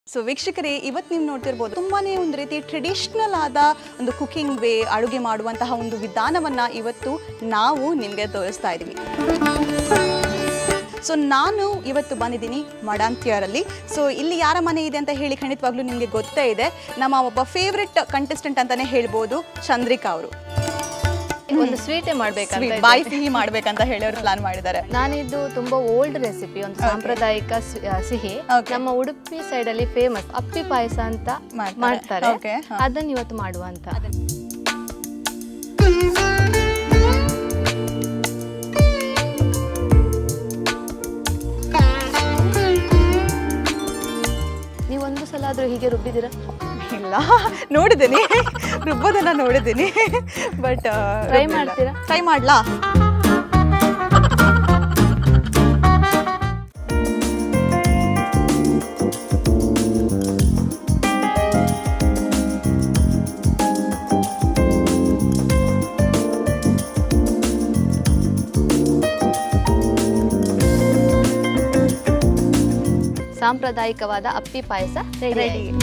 So ವೀಕ್ಷಕರೇ ಇವತ್ತು ನೀವು ನೋಡ್ತಿರ್ಬೋದು ತುಂಬಾನೇ ಒಂದು ರೀತಿ ಟ್ರೆಡಿಷ್ನಲ್ ಆದ ಒಂದು ಕುಕಿಂಗ್ ವೇ ಅಡುಗೆ ಮಾಡುವಂತಹ ಒಂದು ವಿಧಾನವನ್ನ ಇವತ್ತು ನಾವು ನಿಮಗೆ ತೋರಿಸ್ತಾ ಇದ್ದೀವಿ ಸೊ ನಾನು ಇವತ್ತು ಬಂದಿದ್ದೀನಿ ಮಡಂತ್ಯರಲ್ಲಿ ಸೊ ಇಲ್ಲಿ ಯಾರ ಮನೆ ಇದೆ ಅಂತ ಹೇಳಿ ಖಂಡಿತವಾಗ್ಲೂ ನಿಮಗೆ ಗೊತ್ತೇ ಇದೆ ನಮ್ಮ ಒಬ್ಬ ಫೇವ್ರೆಟ್ ಕಂಟೆಸ್ಟೆಂಟ್ ಅಂತಾನೆ ಹೇಳ್ಬೋದು ಚಂದ್ರಿಕಾ ಅವರು ಒಂದು ಸ್ವೀಟೇ ಮಾಡ್ಬೇಕಂತ ಇದೆ. ಬಾಯಿ ಸಿಹಿ ಮಾಡ್ಬೇಕಂತ ಹೇಳಿ ಅವರು ಪ್ಲಾನ್ ಮಾಡಿದ್ದಾರೆ ನಾನಿದ್ದು ತುಂಬಾ ಓಲ್ಡ್ ರೆಸಿಪಿ ಒಂದು ಸಾಂಪ್ರದಾಯಿಕ ಸಿ- ಆ, ಸಿಹಿ Okay. ನಮ್ಮ ಉಡುಪಿ ಸೈಡ್ ಅಲ್ಲಿ ಫೇಮಸ್ ಅಪ್ಪಿ ಪಾಯಸ ಅಂತ ಮಾಡ್ತಾರೆ. ಮಾಡ್ತಾರೆ Okay, ಹಾ. ಅದನ್ನ ಇವತ್ತು ಮಾಡುವ ಅಂತ ನೀವು ಒಂದು ಸಲ ಆದ್ರೂ ಹೀಗೆ ರುಬ್ಬಿದ್ದೀರಾ ಇಲ್ಲ ನೋಡಿದ್ದೀನಿ ರುಬ್ಬೋದನ್ನ ನೋಡಿದ್ದೀನಿ ಬಟ್ Try ಮಾಡ್ತೀರಾ? ಟ್ರೈ ಮಾಡ್ಲಾ ಸಾಂಪ್ರದಾಯಿಕವಾದ ಅಪ್ಪಿ ಪಾಯಸ ರೆಡಿ ರೆಡಿ